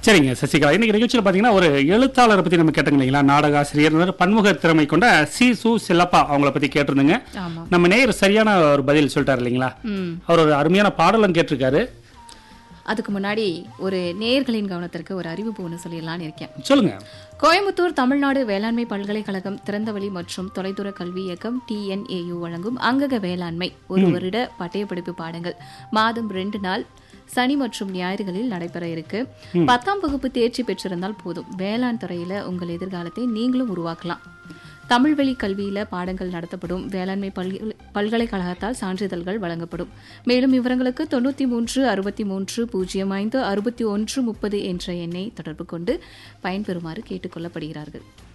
சரிங்க சசிகலா இன்னைக்கு நிகழ்ச்சியில் பார்த்தீங்கன்னா ஒரு எழுத்தாளரை பற்றி நம்ம கேட்டோங்க இல்லைங்களா நாடக ஆசிரியர் இந்த மாதிரி பன்முக திறமை கொண்ட சி சு சிலப்பா அவங்கள பற்றி கேட்டிருந்தோங்க ஆமா நம்ம நேயர் சரியான ஒரு பதில் சொல்லிட்டாரு இல்லைங்களா ம் அவர் ஒரு அருமையான பாடலும் கேட்டிருக்காரு அதுக்கு முன்னாடி ஒரு நேயர்களின் கவனத்திற்கு ஒரு அறிவிப்பு ஒன்று சொல்லிடலான்னு இருக்கேன் சொல்லுங்க கோயம்புத்தூர் தமிழ்நாடு வேளாண்மை பல்கலைக்கழகம் திறந்தவெளி மற்றும் தொலைதூர கல்வி இயக்கம் டிஎன்ஏயு வழங்கும் அங்கக வேளாண்மை ஒரு வருட பட்டயப்படிப்பு பாடங்கள் மாதம் ரெண்டு நாள் சனி மற்றும் ஞாயிறுகளில் நடைபெற இருக்கு பத்தாம் வகுப்பு தேர்ச்சி பெற்றிருந்தால் போதும் வேளாண் துறையில உங்கள் எதிர்காலத்தை நீங்களும் உருவாக்கலாம் தமிழ் வழி கல்வியில பாடங்கள் நடத்தப்படும் வேளாண்மை பல்கலை- பல்கலைக்கழகத்தால் சான்றிதழ்கள் வழங்கப்படும் மேலும் விவரங்களுக்கு தொண்ணூத்தி மூன்று அறுபத்தி மூன்று பூஜ்ஜியம் ஐந்து அறுபத்தி ஒன்று முப்பது என்ற எண்ணை தொடர்பு கொண்டு பயன்பெறுமாறு கேட்டுக்கொள்ளப்படுகிறார்கள்